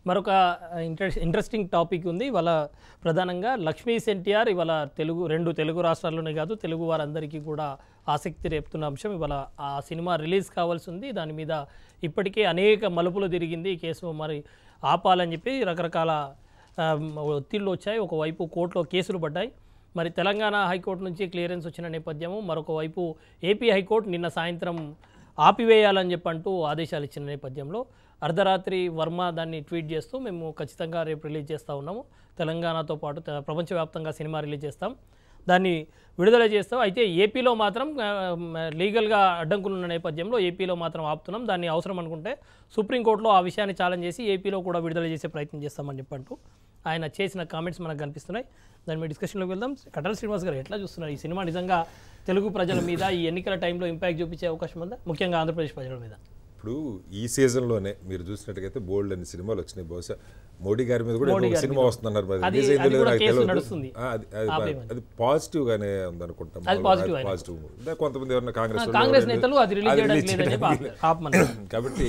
మరొక interest interesting topic ఉంది ఇవాళ ప్రధానంగా లక్ష్మీ ఎన్టీఆర్ ఇవాళ తెలుగు రెండు తెలుగు రాష్ట్రాల్లోనే కాదు తెలుగు వారందరికీ కూడా ఆసక్తి రేపుతున్న అంశం ఇవాళ ఆ సినిమా రిలీజ్ కావాల్సి ఉంది దాని మీద ఇప్పటికే అనేక మలుపులు తిరిగింది ఈ కేసు మరి ఆపాలని చెప్పి రకరకాల ఆ, ఒత్తిళ్ళు వచ్చాయి ఒకవైపు కోర్టులో కేసులు పడ్డాయి మరి తెలంగాణ హైకోర్టు నుంచి క్లియరెన్స్ వచ్చిన నేపథ్యము మరొక వైపు ఏపీ హైకోర్టు నిన్న సాయంత్రం ఆపివేయాలని చెప్పంటూ ఆదేశాలు ఇచ్చిన నేపథ్యంలో అర్ధరాత్రి వర్మ దాన్ని ట్వీట్ చేస్తూ మేము ఖచ్చితంగా రేపు రిలీజ్ చేస్తూ ఉన్నాము తెలంగాణతో పాటు తె- ప్రపంచవ్యాప్తంగా సినిమా రిలీజ్ చేస్తాం దాన్ని విడుదల చేస్తాం అయితే ఏపీలో మాత్రం ఆ, మ- లీగల్గా అడ్డంకులు ఉన్న నేపథ్యంలో ఏపీలో మాత్రం ఆపుతున్నాం దాన్ని అవసరం అనుకుంటే సుప్రీంకోర్టులో ఆ విషయాన్ని ఛాలెంజ్ చేసి ఏపీలో కూడా విడుదల చేసే ప్రయత్నం చేస్తామని చెప్పంటూ ఆయన చేసిన కామెంట్స్ మనకు కనిపిస్తున్నాయి దాని మీద డిస్కషన్లోకి వెళ్దాం కటల్ శ్రీనివాస్ గారు ఎట్లా చూస్తున్నారు ఈ సినిమా నిజంగా తెలుగు ప్రజల మీద ఈ ఎన్నికల టైంలో ఇంపాక్ట్ చూపించే అవకాశం ఉందా ముఖ్యంగా ఆంధ్రప్రదేశ్ ప్రజల మీద ఇప్పుడు ఈ సీజన్లోనే మీరు చూసినట్టుగైతే బోల్డ్ అనే సినిమాలు వచ్చినాయి బహుశా మోడీ గారి మీద కూడా మోడీ ఏదో ఒక గారి సినిమా వస్తున్నారు మరి అది- రిలీజ్ అయిందో అది లేదో కూడా నాకు కేసు తెలియదు నడుస్తుంది. ఆ, అది- అది- ఆపేయమని. అది పాజిటివ్ గానే ఉందనుకుంటాం అది positive అయినా. పాజిటివ్ ఇంకా కొంతమంది ఎవరైనా కాంగ్రెస్ వాళ్ళు కాంగ్రెస్ ఎవరైనా నేతలు అది రిలీజ్ అది చేయడానికి release లేదని చెప్పి చేయడానికి ఆప- ఆపమన్నారు కాబట్టి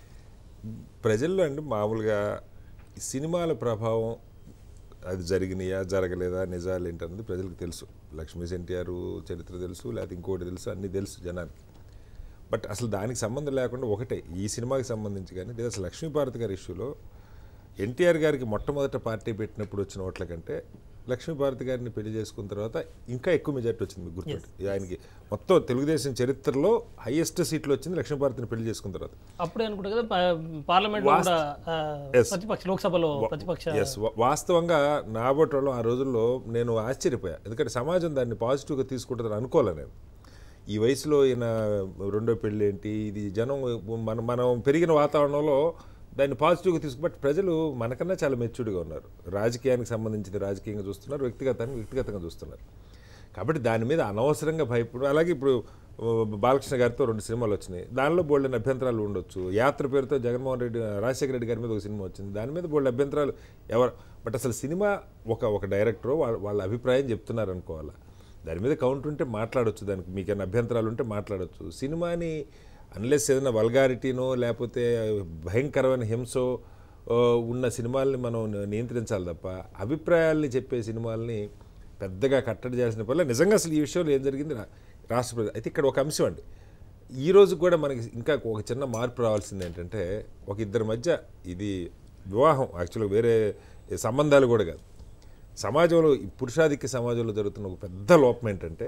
ప్రజల్లో అండి మామూలుగా ఈ సినిమాల ప్రభావం అది జరిగినాయా జరగలేదా నిజాలు ఏంటన్నది ప్రజలకు తెలుసు లక్ష్మీ ఎన్టీఆర్ చరిత్ర తెలుసు లేకపోతే ఇంకోటి తెలుసు అన్నీ తెలుసు జనానికి బట్ అసలు దానికి సంబంధం లేకుండా ఒకటే ఈ సినిమాకి సంబంధించి కానీ లేదా అసలు లక్ష్మీభారతి గారి ఇష్యూలో ఎన్టీఆర్ గారికి మొట్టమొదట పార్టీ పెట్టినప్పుడు వచ్చిన ఓట్ల కంటే లక్ష్మీభారతి గారిని పెళ్లి చేసుకున్న తర్వాత ఇంకా ఎక్కువ మెజార్టీ వచ్చింది మీకు గుర్తుంటే ఆయనకి మొత్తం తెలుగుదేశం చరిత్రలో హైయెస్ట్ సీట్లు వచ్చింది లక్ష్మీభారతిని పెళ్లి చేసుకున్న తర్వాత అప్పుడే అనుకుంటా కదా పార్లమెంట్ లో కూడా ఆ, Yes. ప్రతిపక్ష లోక్సభలో ప్రతిపక్ష ఎస్ వాస్తవంగా నా బొట్టలో ఆ రోజుల్లో నేను ఆశ్చర్యపోయా ఎందుకంటే సమాజం దాన్ని పాజిటివ్గా తీసుకుంటుందని అనుకోలే నేను ఈ వయసులో ఈయన రెండో పెళ్ళి ఏంటి ఇది జనం మనం మనం పెరిగిన వాతావరణంలో దాన్ని పాజిటివ్గా తీసుకు బట్ ప్రజలు మనకన్నా చాలా మెచ్యూర్డ్గా ఉన్నారు రాజకీయానికి సంబంధించింది రాజకీయంగా చూస్తున్నారు వ్యక్తిగతాన్ని వ్యక్తిగతంగా చూస్తున్నారు కాబట్టి దాని మీద అనవసరంగా భయపడు అలాగే ఇప్పుడు ఆ, బాలకృష్ణ గారితో రెండు సినిమాలు వచ్చినాయి దానిలో బోల్డెన్ అభ్యంతరాలు ఉండొచ్చు యాత్ర పేరుతో జగన్మోహన్ రెడ్డి రాజశేఖర రెడ్డి గారి మీద ఒక సినిమా వచ్చింది దాని మీద బోల్డ్ అభ్యంతరాలు ఎవరు బట్ అసలు సినిమా ఒక ఒక డైరెక్టర్ వాళ్ళ వాళ్ళ అభిప్రాయం చెప్తున్నారు అనుకోవాలా దాని మీద కౌంటర్ ఉంటే మాట్లాడొచ్చు దానికి మీకు ఏమైనా అభ్యంతరాలు ఉంటే మాట్లాడొచ్చు సినిమాని అన్లెస్ ఏదైనా వల్గారిటీనో లేకపోతే భయంకరమైన హింసో ఆ, ఉన్న సినిమాల్ని మనం నియంత్రించాలి తప్ప అభిప్రాయాల్ని చెప్పే సినిమాల్ని పెద్దగా కట్టడి చేయాల్సిన పనులు నిజంగా అసలు ఈ విషయంలో ఏం జరిగింది రా- రాష్ట్ర ప్రజలు అయితే ఇక్కడ ఒక అంశం అండి ఈ రోజు కూడా మనకి ఇంకా ఒక చిన్న మార్పు రావాల్సింది ఏంటంటే ఒక ఇద్దరి మధ్య ఇది వివాహం యాక్చువల్గా వేరే సంబంధాలు కూడా కాదు సమాజంలో ఈ పురుషాధిక్య సమాజంలో జరుగుతున్న ఒక పెద్ద లోపం ఏంటంటే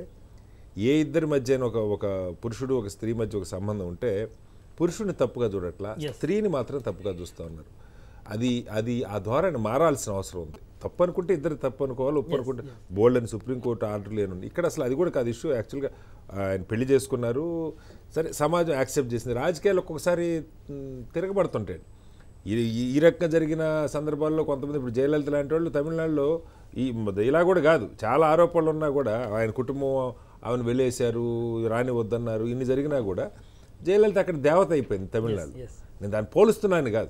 ఏ ఇద్దరి మధ్య ఒక ఒక పురుషుడు ఒక స్త్రీ మధ్య ఒక సంబంధం ఉంటే పురుషుడిని తప్పుగా చూడట్లా స్త్రీని మాత్రం తప్పుగా చూస్తూ ఉన్నారు అది అది ఆ ధోరణి మారాల్సిన అవసరం ఉంది తప్పు అనుకుంటే ఇద్దరు తప్పు అనుకోవాలి ఒప్పు అనుకుంటే బోల్డ్ అని సుప్రీంకోర్టు ఆర్డర్ లేనుంది ఇక్కడ అసలు అది కూడా కాదు ఇష్యూ యాక్చువల్గా ఆయన పెళ్లి చేసుకున్నారు సరే సమాజం యాక్సెప్ట్ చేసింది రాజకీయాలు ఒక్కొక్కసారి మ్, తిరగబడుతుంటాయి ఈ ఈ- ఈ రకంగా జరిగిన సందర్భాల్లో కొంతమంది ఇప్పుడు జయలలిత లాంటి వాళ్ళు తమిళనాడులో ఈ ఇలా కూడా కాదు చాలా ఆరోపణలు ఉన్నా కూడా ఆయన కుటుంబం ఆమెను వెళ్ళేశారు రాని వద్దన్నారు ఇన్ని జరిగినా కూడా జయలలిత అక్కడ దేవత అయిపోయింది తమిళనాడు yes. నేను దాన్ని పోలుస్తున్నాను కాదు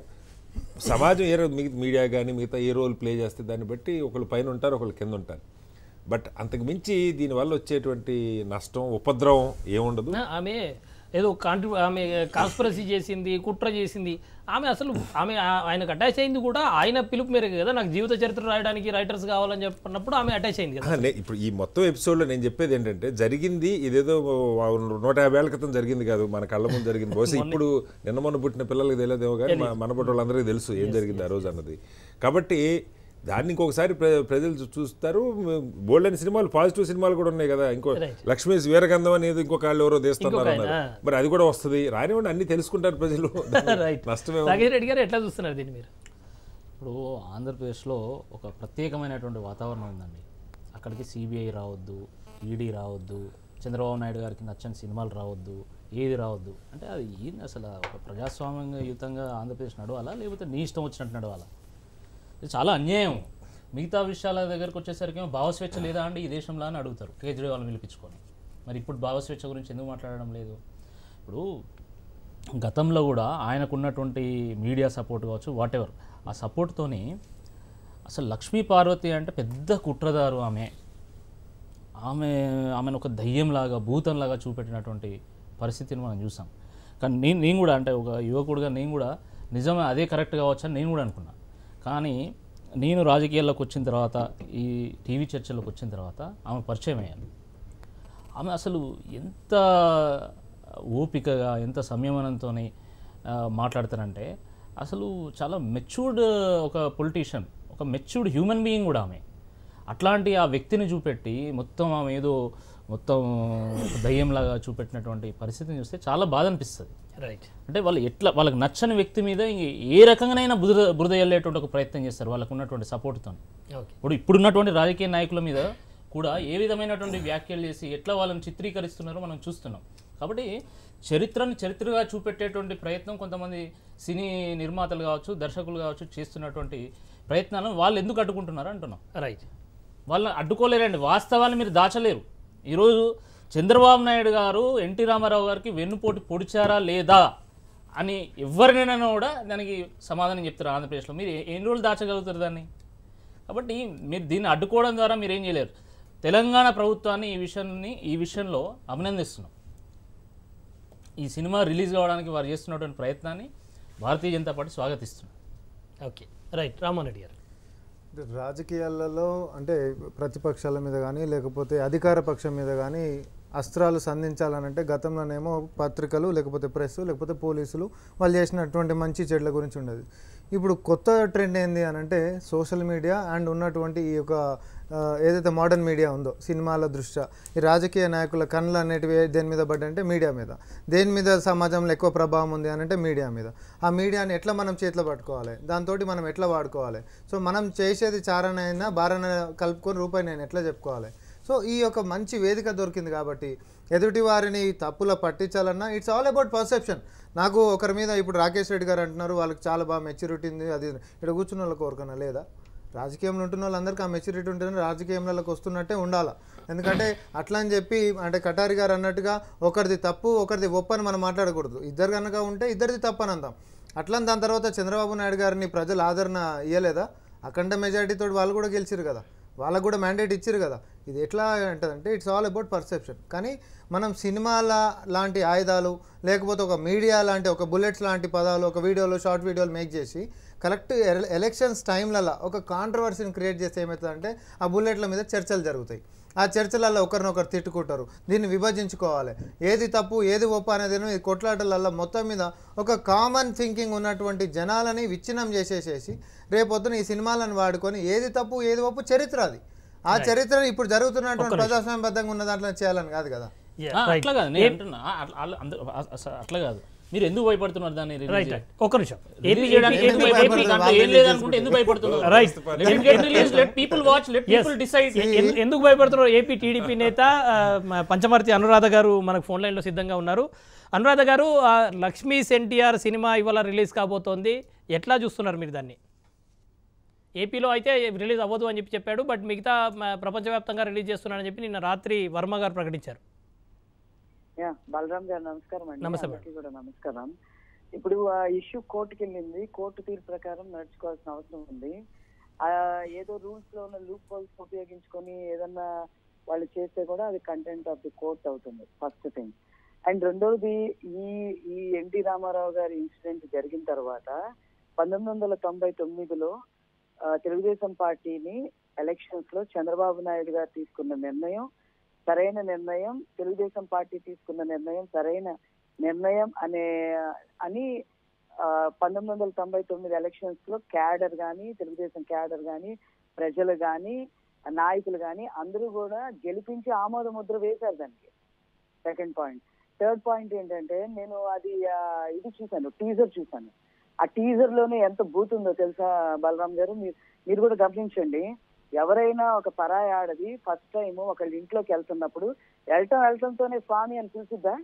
సమాజం ఏ రో- మిగతా మీడియా కానీ మిగతా ఏ రోల్ ప్లే చేస్తే దాన్ని బట్టి ఒకళ్ళు పైన ఉంటారు ఒకళ్ళు కింద ఉంటారు బట్ అంతకు మించి దీనివల్ల వచ్చేటువంటి నష్టం ఉపద్రవం ఏముండదు నా- ఆమె ఏదో కాంట్రి ఆమె కాన్స్పరసీ చేసింది కుట్ర చేసింది ఆమె అసలు ఆమె ఆ- ఆయనకు అటాచ్ అయింది కూడా ఆయన పిలుపు మేరకు కదా నాకు జీవిత చరిత్ర రాయడానికి రైటర్స్ కావాలని చెప్పినప్పుడు ఆమె అటాచ్ అయింది కదా ఆ, నే- ఇప్పుడు ఈ మొత్తం ఎపిసోడ్లో నేను చెప్పేది ఏంటంటే జరిగింది ఇదేదో నూట యాభై ఏళ్ళ క్రితం జరిగింది కాదు మన కళ్ళ ముందు జరిగింది బహుశా ఇప్పుడు నిన్న మొన్న పుట్టిన పిల్లలకి తెలియదేమో కానీ మన- మన పుట్టిన వాళ్ళందరికీ తెలుసు ఏం జరిగింది ఆ రోజు అన్నది కాబట్టి దాన్ని ఇంకొకసారి ప్ర- ప్రజలు చూ- చూస్తారు బోల్డ్ అని సినిమాలు పాజిటివ్ సినిమాలు కూడా ఉన్నాయి కదా ఇంకో లక్ష్మీ వీరగంధం అనేది ఇంకొక వాళ్ళు ఎవరో తీస్తున్నారు ఇంకొక అన్నారు ఆయన, మరి అది కూడా వస్తుంది రానివ్వండి అన్ని తెలుసుకుంటారు ప్రజలు రైట్ నష్టమే రాకేష్ రెడ్డి గారు ఎట్లా చూస్తున్నారు దీన్ని మీరు ఇప్పుడు ఆంధ్రప్రదేశ్లో ఒక ప్రత్యేకమైనటువంటి వాతావరణం ఉందండి అక్కడికి సిబిఐ రావద్దు ఈడీ రావద్దు చంద్రబాబు నాయుడు గారికి నచ్చని సినిమాలు రావద్దు ఏది రావద్దు అంటే అది ఏంది అసలు ఒక ప్రజాస్వామ్యంగా యుతంగా ఆంధ్రప్రదేశ్ నడవాలా లేకపోతే నీ ఇష్టం వచ్చినట్టు నడవాలా ఇది చాలా అన్యాయం మిగతా విషయాల దగ్గరకు వచ్చేసరికి ఏమో భావస్వేచ్ఛ లేదా అండి ఈ దేశంలో అని అడుగుతారు కేజ్రీవాల్ పిలిపించుకొని మరి ఇప్పుడు భావస్వేచ్ఛ గురించి ఎందుకు మాట్లాడడం లేదు ఇప్పుడు గతంలో కూడా ఆయనకున్నటువంటి మీడియా సపోర్ట్ కావచ్చు వాట్ ఎవర్ ఆ సపోర్ట్తోని అసలు లక్ష్మీ పార్వతి అంటే పెద్ద కుట్రదారు ఆమె ఆమె ఆమెను ఒక దయ్యంలాగా భూతంలాగా చూపెట్టినటువంటి పరిస్థితిని మనం చూసాం కానీ నేను నేను కూడా అంటే ఒక యువకుడిగా నేను కూడా నిజమే అదే కరెక్ట్ కావచ్చు అని నేను కూడా అనుకున్నా కానీ నేను రాజకీయాల్లోకి వచ్చిన తర్వాత ఈ టీవీ చర్చల్లోకి వచ్చిన తర్వాత ఆమె పరిచయం అయ్యాను ఆమె అసలు ఎంత ఓపికగా ఎంత సంయమనంతో మాట్లాడతారంటే అసలు చాలా మెచ్యూర్డ్ ఒక పొలిటీషియన్ ఒక మెచ్యూర్డ్ హ్యూమన్ బీయింగ్ కూడా ఆమె అట్లాంటి ఆ వ్యక్తిని చూపెట్టి మొత్తం ఆమె ఏదో మొత్తం ఒక దయ్యంలాగా చూపెట్టినటువంటి పరిస్థితిని చూస్తే చాలా బాధ అనిపిస్తుంది రైట్ అంటే వాళ్ళు ఎట్లా వాళ్ళకి నచ్చని వ్యక్తి మీద ఇంక ఏ రకంగానైనా బురద బురద వెళ్ళేటువంటి ఒక ప్రయత్నం చేస్తారు వాళ్ళకు ఉన్నటువంటి సపోర్ట్తో ఓకే ఇప్పుడు ఇప్పుడున్నటువంటి రాజకీయ నాయకుల మీద కూడా ఏ విధమైనటువంటి వ్యాఖ్యలు చేసి ఎట్లా వాళ్ళని చిత్రీకరిస్తున్నారో మనం చూస్తున్నాం కాబట్టి చరిత్రను చరిత్రగా చూపెట్టేటువంటి ప్రయత్నం కొంతమంది సినీ నిర్మాతలు కావచ్చు దర్శకులు కావచ్చు చేస్తున్నటువంటి ప్రయత్నాలను వాళ్ళు ఎందుకు అడ్డుకుంటున్నారు అంటున్నాం రైట్ వాళ్ళని అడ్డుకోలేరండి వాస్తవాన్ని మీరు దాచలేరు ఈరోజు చంద్రబాబు నాయుడు గారు ఎన్టీ రామారావు గారికి వెన్నుపోటు పొడిచారా లేదా అని ఎవరినైనా కూడా దానికి సమాధానం చెప్తారు ఆంధ్రప్రదేశ్లో మీరు ఏ- ఎన్ని రోజులు దాచగలుగుతారు దాన్ని కాబట్టి మీరు దీన్ని అడ్డుకోవడం ద్వారా మీరు ఏం చేయలేరు తెలంగాణ ప్రభుత్వాన్ని ఈ విషయాన్ని ఈ విషయంలో అభినందిస్తున్నాం ఈ సినిమా రిలీజ్ కావడానికి వారు చేస్తున్నటువంటి ప్రయత్నాన్ని భారతీయ జనతా పార్టీ స్వాగతిస్తున్నాం ఓకే రైట్ రామన్ రెడ్డి గారు రాజకీయాలలో అంటే ప్రతిపక్షాల మీద కానీ లేకపోతే అధికార పక్షం మీద కానీ అస్త్రాలు సంధించాలనంటే గతంలోనేమో పత్రికలు లేకపోతే ప్రెస్ లేకపోతే పోలీసులు వాళ్ళు చేసినటువంటి మంచి చెడ్ల గురించి ఉండేది ఇప్పుడు కొత్త ట్రెండ్ ఏంది అని అంటే సోషల్ మీడియా అండ్ ఉన్నటువంటి ఈ యొక్క ఆ, ఏదైతే మోడర్న్ మీడియా ఉందో సినిమాల దృష్ట్యా ఈ రాజకీయ నాయకుల కళ్ళు అనేటివి దేని మీద పడ్డంటే మీడియా మీద దేని మీద సమాజంలో ఎక్కువ ప్రభావం ఉంది అని అంటే మీడియా మీద ఆ మీడియాని ఎట్లా మనం చేతిలో పట్టుకోవాలి దాంతో మనం ఎట్లా వాడుకోవాలి సో మనం చేసేది చారణ అయినా బారణ కలుపుకొని రూపాయి నేను ఎట్లా చెప్పుకోవాలి సో ఈ యొక్క మంచి వేదిక దొరికింది కాబట్టి ఎదుటి వారిని తప్పులో పట్టించాలన్నా ఇట్స్ ఆల్ అబౌట్ పర్సెప్షన్ నాకు ఒకరి మీద ఇప్పుడు రాకేష్ రెడ్డి గారు అంటున్నారు వాళ్ళకి చాలా బాగా మెచ్యూరిటీ ఉంది అది ఇక్కడ కూర్చున్న వాళ్ళకి కోరుకన్నా లేదా రాజకీయంలో ఉంటున్న వాళ్ళందరికీ ఆ మెచ్యూరిటీ ఉంటుంది రాజకీయంలోకి వస్తున్నట్టే ఉండాలి ఎందుకంటే అట్లా అని చెప్పి అంటే కటారి గారు అన్నట్టుగా ఒకరిది తప్పు ఒకరిది ఒప్పు అని మనం మాట్లాడకూడదు ఇద్దరు కనుక ఉంటే ఇద్దరిది తప్పు అని అందాం అట్లా దాని తర్వాత చంద్రబాబు నాయుడు గారిని ప్రజలు ఆదరణ ఇవ్వలేదా అఖండ మెజారిటీతో వాళ్ళు కూడా గెలిచిరు కదా వాళ్ళకు కూడా మ్యాండేట్ ఇచ్చారు కదా ఇది ఎట్లా అంటదంటే ఇట్స్ ఆల్ అబౌట్ పర్సెప్షన్ కానీ మనం సినిమాల లాంటి ఆయుధాలు లేకపోతే ఒక మీడియా లాంటి ఒక బుల్లెట్స్ లాంటి పదాలు ఒక వీడియోలు షార్ట్ వీడియోలు మేక్ చేసి కరెక్ట్ ఎలక్షన్స్ టైంలలో ఒక కాంట్రవర్సీని క్రియేట్ చేస్తే ఏమవుతుందంటే ఆ బుల్లెట్ల మీద చర్చలు జరుగుతాయి ఆ చర్చలలో ఒకరినొకరు తిట్టుకుంటారు దీన్ని విభజించుకోవాలి ఏది తప్పు ఏది ఒప్పు అనేది ఈ కొట్లాటలలో మొత్తం మీద ఒక కామన్ థింకింగ్ ఉన్నటువంటి జనాలని విచ్ఛిన్నం చేసేసేసి రేపొద్దున ఈ సినిమాలను వాడుకొని ఏది తప్పు ఏది ఒప్పు చరిత్ర అది ఆ చరిత్రను ఇప్పుడు జరుగుతున్నటువంటి ప్రజాస్వామ్యబద్ధంగా ఉన్న దాంట్లో చేయాలని కాదు కదా Yeah, ఆ, right. అట్లా కాదు నేను అంటున్నా ఆ, అట్లా- అట్లా- అందరూ- ఆ, అస- అట్లా కాదు మీరు ఎందుకు భయపడుతున్నారు దాన్ని release రైట్ చేయడానికి? రైట్ ఒక్క నిమిషం Release ఏపీ చేయడానికి ఏపీ- ఎందుకు ఏపీ- భయపడుతున్నారు? ఏపీ- దాంట్లో ఏం లేదనుకుంటే ఎందుకు భయపడుతున్నారు Right. Let it get released, let people watch, let Yes. people decide. ఎ- ఎందు- ఎందుకు భయపడుతున్నారు ఏపీ టీడీపీ నేత ఆ, మ- పంచమర్తి అనురాధ గారు మనకు ఫోన్ లైన్లో సిద్ధంగా ఉన్నారు అనురాధ గారు ఆ, లక్ష్మీ ఎన్టీఆర్ సినిమా ఇవాళ రిలీజ్ కాబోతోంది ఎట్లా చూస్తున్నారు మీరు దాన్ని ఏపీలో అయితే రిలీజ్ అవ్వదు అని చెప్పి చెప్పాడు బట్ మిగతా మ- ప్రపంచవ్యాప్తంగా రిలీజ్ చేస్తున్నారని చెప్పి నిన్న రాత్రి వర్మ గారు ప్రకటించారు యా బలరాం గారు నమస్కారం అండి నమస్తే అందరికీ కూడా నమస్కారం ఇప్పుడు ఆ ఇష్యూ కోర్టుకి వెళ్ళింది కోర్టు తీర్పు ప్రకారం నడుచుకోవాల్సిన అవసరం ఉంది ఆ ఏదో రూల్స్ లో ఉన్న లూప్ హోల్స్ ఉపయోగించుకొని ఏదన్నా వాళ్ళు చేస్తే కూడా అది కంటెంట్ ఆఫ్ ది కోర్ట్ అవుతుంది ఫస్ట్ థింగ్ అండ్ రెండోది ఈ ఈ ఎన్టీ రామారావు గారి ఇన్సిడెంట్ జరిగిన తర్వాత పంతొమ్మిది వందల తొంభై తొమ్మిదిలో ఆ, తెలుగుదేశం పార్టీని ఎలక్షన్స్ లో చంద్రబాబు నాయుడు గారు తీసుకున్న నిర్ణయం సరైన నిర్ణయం తెలుగుదేశం పార్టీ తీసుకున్న నిర్ణయం సరైన నిర్ణయం అనే అని ఆ, పంతొమ్మిది వందల తొంభై తొమ్మిది ఎలక్షన్స్ లో క్యాడర్ గాని తెలుగుదేశం క్యాడర్ గాని ప్రజలు గాని నాయకులు గాని అందరూ కూడా గెలిపించి ఆమోద ముద్ర వేశారు దానికి సెకండ్ పాయింట్ థర్డ్ పాయింట్ ఏంటంటే నేను అది ఆ, ఇది చూశాను టీజర్ చూశాను ఆ టీజర్ లోనే ఎంత బూత్ ఉందో తెలుసా బలరాం గారు మీరు మీరు కూడా గమనించండి ఎవరైనా ఒక పరాయి ఆడది ఫస్ట్ టైం ఒకళ్ళ ఇంట్లోకి వెళ్తున్నప్పుడు వెళ్ళటం వెళ్ళటంతోనే స్వామి అని పిలిచిద్దా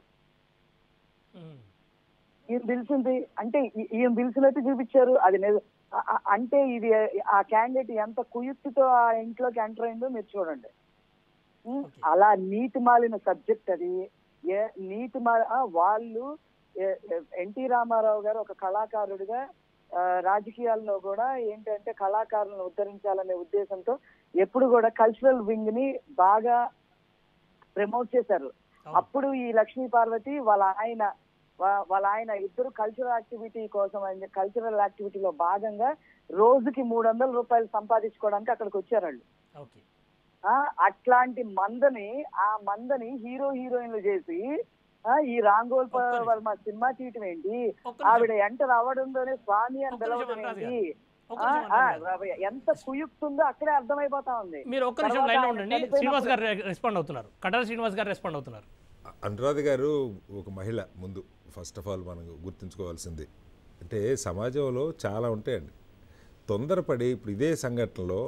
ఈయన పిలిచింది అంటే ఈ- ఈయన పిలిచినట్టు చూపించారు అది నిజ- ఆ- ఆ- అంటే ఇది ఆ క్యాండిడేట్ ఎంత కుయుక్తితో ఆ ఇంట్లోకి ఎంటర్ అయిందో మీరు చూడండి ఉం? అలా నీతి మాలిన సబ్జెక్ట్ అది ఏ నీతి మా ఆ, వాళ్ళు ఏ- ఏ- ఎన్టీ రామారావు గారు ఒక కళాకారుడిగా ఆ, రాజకీయాల్లో కూడా ఏంటంటే కళాకారులను ఉద్ధరించాలనే ఉద్దేశంతో ఎప్పుడు కూడా కల్చరల్ వింగ్ ని బాగా ప్రమోట్ చేశారు అప్పుడు ఈ లక్ష్మీ పార్వతి వాళ్ళ ఆయన వా- వాళ్ళ ఆయన ఇద్దరు కల్చరల్ యాక్టివిటీ కోసం కల్చరల్ యాక్టివిటీలో భాగంగా రోజుకి మూడు వందల రూపాయలు సంపాదించుకోవడానికి అక్కడికి వచ్చారు వాళ్ళు ఓకే ఆ, అట్లాంటి మందని ఆ మందని హీరో హీరోయిన్లు చేసి ఆ, ఈ రాంగోల్ ప- ఒక్క నిమిషం. వర్మ సినిమా తీయటం ఏంటి ఒక్క నిమిషం. ఆవిడ ఎంటర్ అవ్వడంతోనే స్వామి అని ఒక్క నిమిషం పిలవడం అనురాధ ఏంటి ఒక్క ఆ, నిమిషం ఆ, అనురాధ గారు. ఎంత కుయుక్తుందో అక్కడే అర్థమైపోతా ఉంది మీరు ఒక్క నిమిషం తర్వాత లైన్లో ఆయన ఉండండి చనిపోయినప్పుడు- శ్రీనివాస్ గారు రెస్పాండ్ అవుతున్నారు కటార్ శ్రీనివాస్ గారు రెస్పాండ్ అవుతున్నారు అనురాధ గారు ఒక మహిళ ముందు ఫస్ట్ ఆఫ్ ఆల్ మనం గుర్తుంచుకోవాల్సింది అంటే సమాజంలో చాలా ఉంటాయండి తొందరపడి ఇప్పుడు ఇదే సంఘటనలో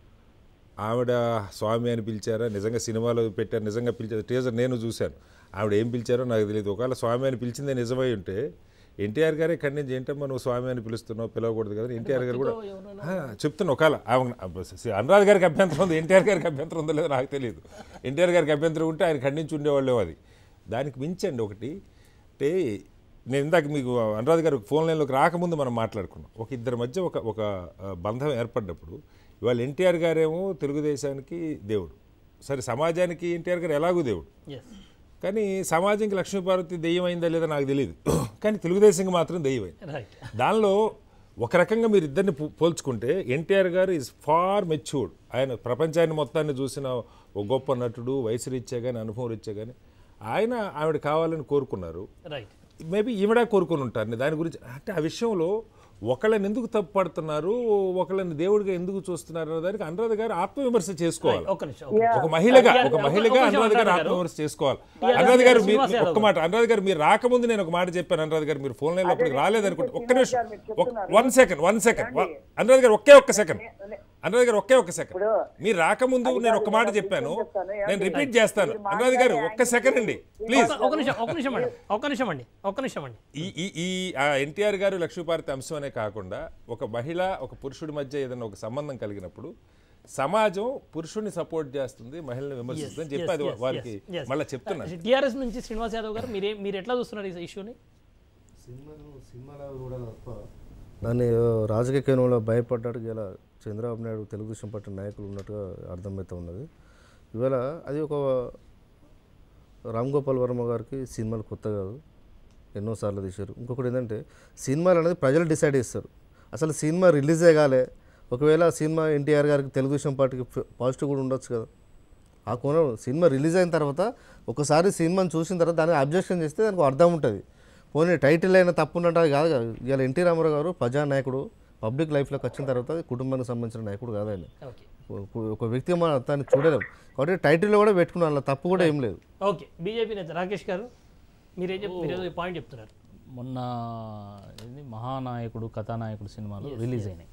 ఆవిడ స్వామి అని పిలిచారా నిజంగా సినిమాలో పెట్టారు నిజంగా పిలిచారు టీజర్ నేను చూశాను ఆవిడ ఏం పిలిచారో నాకు తెలియదు ఒకవేళ స్వామి అని పిలిచిందే నిజమై ఉంటే ఎన్టీఆర్ గారే ఇక్కడి నుంచి ఏంటమ్మా నువ్వు స్వామి అని పిలుస్తున్నావు పిలవకూడదు కదా ఎన్టీఆర్ గారు కూడా ఆ, చెప్తున్నా ఒకవేళ ఆమె- అనురాధ్ గారికి అభ్యంతరం ఉంది ఎన్టీఆర్ గారికి అభ్యంతరం ఉందో లేదో నాకు తెలియదు ఎన్టీఆర్ గారికి అభ్యంతరం ఉంటే ఆయన ఖండించి ఉండేవాళ్ళేమో అది దానికి మించండి ఒకటి అంటే నేను ఇందాక మీకు అనురాధ్ గారు ఫోన్ లైన్లోకి రాకముందు మనం మాట్లాడుకున్నాం ఒక ఇద్దరి మధ్య ఒక ఒక ఆ, బంధం ఏర్పడ్డప్పుడు ఇవాళ ఎన్టీఆర్ గారేమో తెలుగుదేశానికి దేవుడు సరే సమాజానికి ఎన్టీఆర్ గారు ఎలాగూ దేవుడు ఎస్ కానీ సమాజంకి లక్ష్మీపార్వతి దెయ్యం అయిందా లేదో నాకు తెలియదు కానీ తెలుగుదేశంకి మాత్రం దెయ్యమైంది రైట్ దానిలో ఒక రకంగా మీరు ఇద్దరిని పో- పోల్చుకుంటే ఎన్టీఆర్ గారు ఈజ్ ఫార్ మెచ్యూర్డ్ ఆయన ప్రపంచాన్ని మొత్తాన్ని చూసిన ఒక గొప్ప నటుడు వయసు రీత్యా కానీ అనుభవం రీత్యా కానీ ఆయన ఆవిడ కావాలని కోరుకున్నారు రైట్ మేబీ ఈవిడ కోరుకొని ఉంటారు దాని గురించి అంటే ఆ విషయంలో ఒకళ్ళని ఎందుకు తప్పు పడుతున్నారు ఒకళ్ళని దేవుడిగా ఎందుకు చూస్తున్నారు అనే దానికి అనురాధ గారు ఆత్మవిమర్శ చేసుకోవాలి ఒక్క నిమిషం ఒక్క నిమిషం. ఒక మహిళగా Yeah, ఒక ఒక- మహిళగా ఒక నిమిషం అనురాధ గారు అనురాధ గారు. ఆత్మవిమర్శ చేసుకోవాలి Yeah, అనురాధ గారు మీరు శ్రీనివాస్ యాదవ్ ఒక్క మాట అనురాధ గారు మీరు రాకముందు నేను ఒక మాట చెప్పాను అనురాధ గారు మీరు ఫోన్ లైన్ లో అప్పటికి రాలేదనుకుంటే ఒక్క నిమిషం గారు మీరు చెప్తున్నారు. One second one second Anuradha garu ఒకే ఒక్క సెకండ్ అనురాధ గారు ఒకే ఒక్క సెకండ్ ఇప్పుడు మీరు రాకముందు అది నేను కాదు, ఒక మాట నేను చెప్పాను చెప్తాను. నేను ఏమండి? రిపీట్ చేస్తాను మీరు అనురాధ గారు మాట్లాడే ఒక్క సెకండ్ అండి ప్లీజ్ ఒక్క- ఒక్క నిమిషం ఒక్క నిమిషం అండి ఒక్క నిమిషం అండి ఒక్క నిమిషం అండి ఈ ఈ ఈ ఎన్టీఆర్ గారు లక్ష్మీపార్వతి అంశం అనే కాకుండా ఒక మహిళ ఒక పురుషుడి మధ్య ఏదైనా ఒక సంబంధం కలిగినప్పుడు సమాజం పురుషుడిని సపోర్ట్ చేస్తుంది మహిళని విమర్శిస్తుంది అని చెప్పి అది వారికి మళ్ళీ చెప్తున్నాను టిఆర్ఎస్ నుంచి శ్రీనివాస్ యాదవ్ గారు మీరే మీరు ఎట్లా చూస్తున్నారు ఈ ఇష్యూని సినిమాను సినిమాలో కూడా తప్ప దాన్ని ఏదో రాజకీయ కేంద్రంలో భయపడ్డాడు ఇలా చంద్రబాబు నాయుడు తెలుగుదేశం పార్టీ నాయకులు ఉన్నట్టుగా అర్థమవుతూ ఉన్నది ఇవాళ అది ఒక రామ్ గోపాల్ వర్మ గారికి సినిమాలు కొత్త కాదు ఎన్నోసార్లు తీశారు ఇంకొకటి ఏంటంటే సినిమాలు అనేది ప్రజలు డిసైడ్ చేస్తారు అసలు సినిమా రిలీజే కాలే ఒకవేళ సినిమా ఎన్టీఆర్ గారికి తెలుగుదేశం పార్టీకి పాజిటివ్ కూడా ఉండొచ్చు కదా ఆ కోణం సినిమా రిలీజ్ అయిన తర్వాత ఒకసారి సినిమాని చూసిన తర్వాత దానికి అబ్జెక్షన్ చేస్తే దానికి అర్థం ఉంటుంది పోనీ టైటిల్ అయినా తప్పు ఉన్నట్టు కాదు కదా ఇవాళ ఎన్టీ రామారావు గారు ప్రజానాయకుడు పబ్లిక్ లైఫ్లోకి వచ్చిన తర్వాత కుటుంబానికి సంబంధించిన నాయకుడు కాదు ఆయన ఓకే ఒక- ఒక వ్యక్తి మనం దాన్ని చూడలేం కాబట్టి టైటిల్లో కూడా పెట్టుకున్నాం అలా తప్పు కూడా ఏం లేదు ఓకే బీజేపీ నేత రాకేష్ గారు మీరేం చెప్ మీరు ఏదో పాయింట్ చెప్తున్నారు మొన్న ఏంది మహానాయకుడు కథానాయకుడు సినిమాలు రిలీజ్ అయినాయి